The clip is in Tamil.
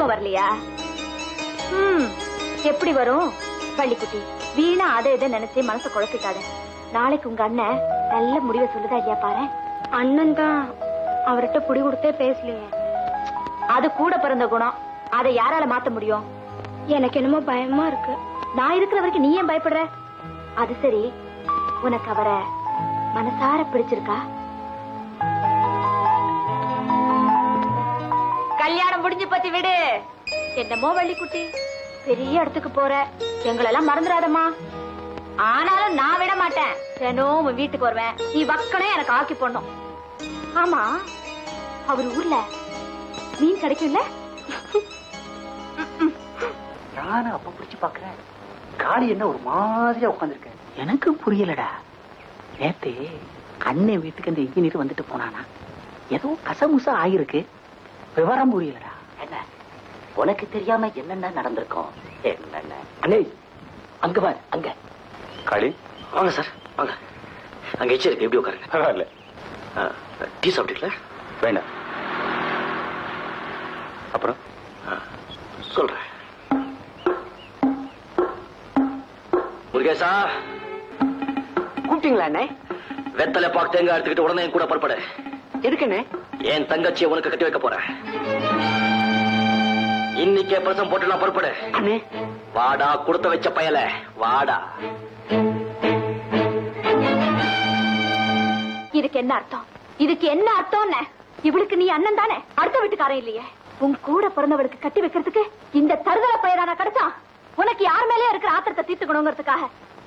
ஞாபகம் வரலையா ம் எப்படி வரும் பள்ளிக்குட்டி வீணா அதை இதை நினைச்சு மனசை குழப்பிக்காத நாளைக்கு உங்க அண்ணன் நல்ல முடிவை சொல்லுதா இல்லையா பாரு அண்ணன் தான் அவர்கிட்ட புடி கொடுத்தே பேசலையே அது கூட பிறந்த குணம் அதை யாரால மாத்த முடியும் எனக்கு என்னமோ பயமா இருக்கு நான் இருக்கிற வரைக்கும் நீ ஏன் பயப்படுற அது சரி உனக்கு அவரை மனசார பிடிச்சிருக்கா கல்யாணம் முடிஞ்சு பத்தி விடு என்னமோ வள்ளிக்குட்டி பெரிய இடத்துக்கு போற எங்களெல்லாம் மறந்துடாதம்மா ஆனாலும் நான் விட மாட்டேன் தினம் உன் வீட்டுக்கு வருவேன் நீ வக்கனே எனக்கு ஆக்கி போடணும் ஆமா அவர் ஊர்ல மீன் கிடைக்கும்ல நானும் அப்ப பிடிச்சு பாக்குறேன் காளி என்ன ஒரு மாதிரியா உட்காந்துருக்க எனக்கு புரியலடா நேத்து அண்ணன் வீட்டுக்கு அந்த இன்ஜினியர் வந்துட்டு போனானா ஏதோ கசமுசா ஆயிருக்கு விவரம் புரியலடா என்ன உனக்கு தெரியாம என்னென்ன நடந்திருக்கும் என்னென்ன அண்ணே அங்க பாரு அங்க காளி வாங்க சார் வாங்க அங்க எச்சு இருக்கு எப்படி உட்காருங்க பரவாயில்ல டீ சாப்பிட்டீங்களா வேண்டாம் அப்புறம் சொல்றேன் முருகேசா கூப்பிட்டீங்களா அண்ணே வெத்தலை பாக்கு தேங்காய் எடுத்துக்கிட்டு உடனே என் கூட புறப்படு எதுக்குண்ணே என் தங்கச்சியை உனக்கு கட்டி வைக்க போறேன் இன்னைக்கே பிரசம் போட்டுலாம் புறப்படு அண்ணே வாடா கொடுத்த வச்ச பயல வாடா இதுக்கு என்ன அர்த்தம் இதுக்கு என்ன அர்த்தம் இவளுக்கு நீ அண்ணன் தானே அடுத்த வீட்டுக்காரன் இல்லையே உன் கூட பிறந்தவளுக்கு கட்டி வைக்கிறதுக்கு இந்த தருதல பயிரான கிடைச்சா உனக்கு யார் மேலயே இருக்கிற ஆத்திரத்தை தீர்த்துக்கணுங்கிறதுக்காக